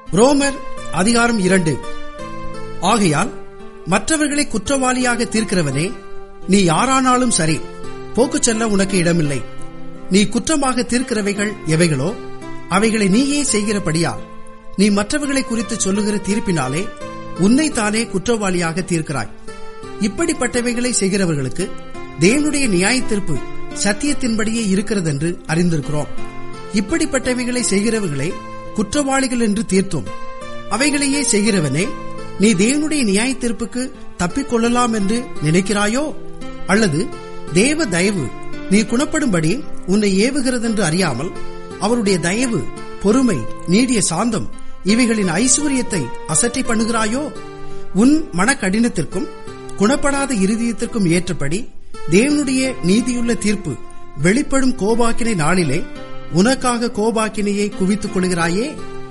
ரோமர் அதிகாரம் இரண்டு ஆகையால் மற்றவர்களை குற்றவாளியாக தீர்க்கிறவனே நீ யாரானாலும் சரி போக்குச் செல்ல உனக்கு இடமில்லை நீ குற்றமாக தீர்க்கிறவைகள் எவைகளோ அவைகளை நீயே செய்கிறபடியால் நீ மற்றவர்களை குறித்து சொல்லுகிற தீர்ப்பினாலே உன்னைத்தானே குற்றவாளியாக தீர்க்கிறாய் இப்படிப்பட்டவைகளை செய்கிறவர்களுக்கு தேவனுடைய நியாய தீர்ப்பு சத்தியத்தின்படியே இருக்கிறதென்று அறிந்திருக்கிறோம் இப்படிப்பட்டவைகளை செய்கிறவர்களை குற்றவாளிகள் என்று தீர்த்தோம் அவைகளையே செய்கிறவனே நீ தேவனுடைய நியாய தீர்ப்புக்கு தப்பிக்கொள்ளலாம் என்று நினைக்கிறாயோ அல்லது தேவ தயவு நீ குணப்படும்படி உன்னை ஏவுகிறதென்று அறியாமல் அவருடைய தயவு பொறுமை நீடிய சாந்தம் இவைகளின் ஐஸ்வர்யத்தை அசட்டை பண்ணுகிறாயோ உன் மனக்கடினத்திற்கும் குணப்படாத இருதயத்திற்கும் ஏற்றபடி தேவனுடைய நீதியுள்ள தீர்ப்பு வெளிப்படும் கோபாக்கினை நாளிலே உனக்காக கோபாக்கினையை குவித்துக் கொள்கிறாயே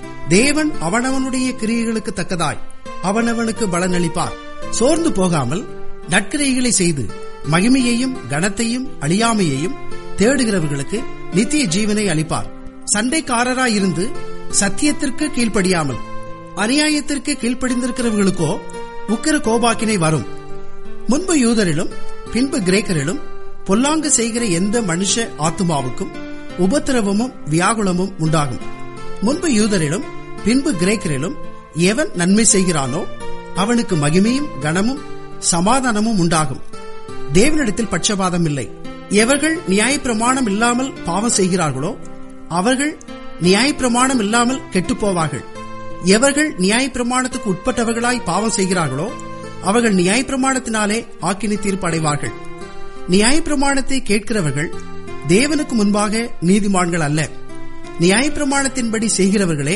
தேவன் அவனவனுடைய கிரியைகளுக்கு தக்கதாய் அவனவனுக்கு பலனளிப்பார் சோர்ந்து போகாமல் நற்கிரைகளை செய்து மகிமையையும் கனத்தையும் அழியாமையையும் தேடுகிறவர்களுக்கு நித்திய ஜீவனை அளிப்பார் சண்டைக்காரராயிருந்து சத்தியத்திற்கு கீழ்ப்படியாமல் அநியாயத்திற்கு கீழ்ப்படிந்திருக்கிறவர்களுக்கோ உக்கிர கோபாக்கினை வரும் முன்பு யூதரிலும் பின்பு கிரேக்கரிலும் பொல்லாங்கு செய்கிற எந்த மனுஷ ஆத்துமாவுக்கும் உபத்திரவமும் வியாகுலமும் உண்டாகும் முன்பு யூதரிலும் பின்பு கிரேக்கரிலும் எவன் நன்மை செய்கிறானோ அவனுக்கு மகிமையும் கனமும் சமாதானமும் உண்டாகும் தேவனிடத்தில் பட்சபாதம் இல்லை எவர்கள் நியாயப்பிரமாணம் இல்லாமல் பாவம் செய்கிறார்களோ அவர்கள் நியாயப்பிரமாணம் இல்லாமல் கெட்டுப்போவார்கள் எவர்கள் நியாயப்பிரமாணத்துக்கு உட்பட்டவர்களாய் பாவம் செய்கிறார்களோ அவர்கள் நியாயப்பிரமாணத்தினாலே ஆக்கினி தீர்ப்பு அடைவார்கள் நியாயப்பிரமாணத்தை கேட்கிறவர்கள் தேவனுக்கு முன்பாக நீதிமான்கள் அல்ல நியாயப்பிரமாணத்தின்படி செய்கிறவர்களே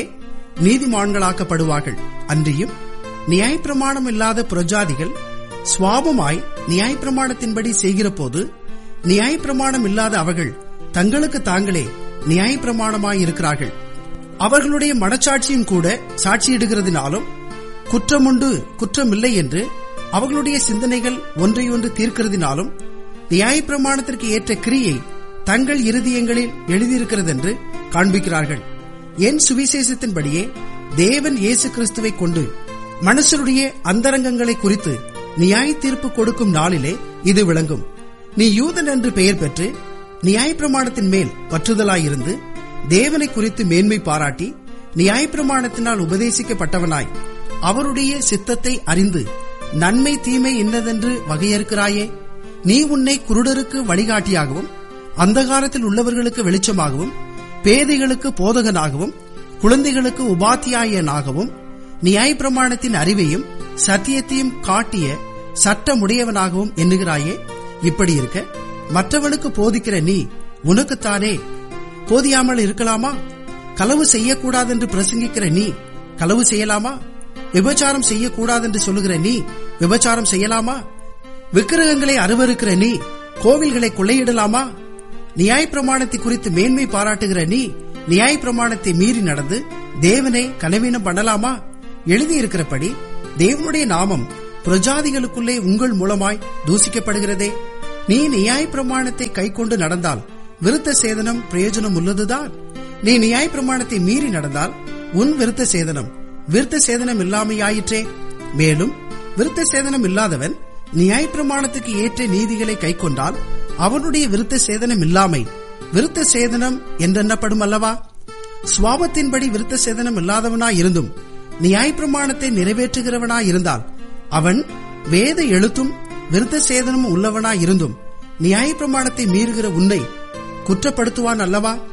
நீதிமான்களாக்கப்படுவார்கள் அன்றியும் நியாயப்பிரமாணம் இல்லாத புரஜாதிகள் சுவாபமாய் நியாயப்பிரமாணத்தின்படி செய்கிற போது நியாயப்பிரமாணம் இல்லாத அவர்கள் தங்களுக்கு தாங்களே நியாயப்பிரமாணமாய் இருக்கிறார்கள் அவர்களுடைய மனச்சாட்சியும் கூட சாட்சியிடுகிறதினாலும் குற்றமுண்டு குற்றமில்லை என்று அவர்களுடைய சிந்தனைகள் ஒன்றையொன்று தீர்க்கிறதினாலும் நியாயப்பிரமாணத்திற்கு ஏற்ற கிரியை தங்கள் இருதயங்களில் எழுதியிருக்கிறதென்று காண்பிக்கிறார்கள் என் சுவிசேஷத்தின்படியே தேவன் இயேசு கிறிஸ்துவை கொண்டு மனுஷருடைய அந்தரங்கங்களை குறித்து நியாய தீர்ப்பு கொடுக்கும் நாளிலே இது விளங்கும் நீ யூதன் என்று பெயர் பெற்று நியாயப்பிரமாணத்தின் மேல் பற்றுதலாயிருந்து தேவனை குறித்து மேன்மை பாராட்டி நியாயப்பிரமாணத்தினால் உபதேசிக்கப்பட்டவனாய் அவருடைய சித்தத்தை அறிந்து நன்மை தீமை இன்னதென்று வகையறுக்கிறாயே நீ உன்னை குருடருக்கு வழிகாட்டியாகவும் அந்தகாரத்தில் உள்ளவர்களுக்கு வெளிச்சமாகவும் பேதைகளுக்கு போதகனாகவும் குழந்தைகளுக்கு உபாத்தியாயனாகவும் நியாயப்பிரமாணத்தின் அறிவையும் சத்தியத்தையும் காட்டிய சட்டமுடையவனாகவும் எண்ணுகிறாயே இப்படி இருக்க மற்றவனுக்கு போதிக்கிற நீ உனக்குத்தானே போதியாமல் இருக்கலாமா களவு செய்யக்கூடாதென்று பிரசங்கிக்கிற நீ களவு செய்யலாமா விபச்சாரம் செய்யக்கூடாதென்று சொல்லுகிற நீ விபச்சாரம் செய்யலாமா விக்கிரகங்களை அருவருக்கிற நீ கோவில்களை கொள்ளையிடலாமா நியாயப்பிரமாணத்தை குறித்து மேன்மை பாராட்டுகிற நீ நியாயப்பிரமாணத்தை மீறி நடந்து தேவனை கனவீனம் பண்ணலாமா எழுதியிருக்கிறபடி தேவனுடைய நாமம் பிரஜாதிகளுக்குள்ளே உங்கள் மூலமாய் தூசிக்கப்படுகிறதே நீ நியாயப்பிரமாணத்தை கைக்கொண்டு நடந்தால் விருத்த சேதனம் பிரயோஜனம் உள்ளதுதான் நீ நியாயப்பிரமாணத்தை மீறி நடந்தால் உன் விருத்த சேதனம் விருத்த சேதனம் இல்லாமையாயிற்றே மேலும் விருத்த சேதனம் இல்லாதவன் நியாயப்பிரமாணத்துக்கு ஏற்ற நீதிகளை கைக்கொண்டால் அவனுடைய விருத்த சேதனம் இல்லாமை விருத்த சேதனம் என்றெண்ணப்படும் அல்லவா சுவாபத்தின்படி விருத்த சேதனம் இல்லாதவனாய் இருந்தும் நியாயப்பிரமாணத்தை நிறைவேற்றுகிறவனாய் இருந்தால் அவன் வேத எழுத்தும் விருத்த சேதனமும் உள்ளவனாய் இருந்தும் நியாயப்பிரமாணத்தை மீறுகிற உன்னை குற்றப்படுத்துவான் அல்லவா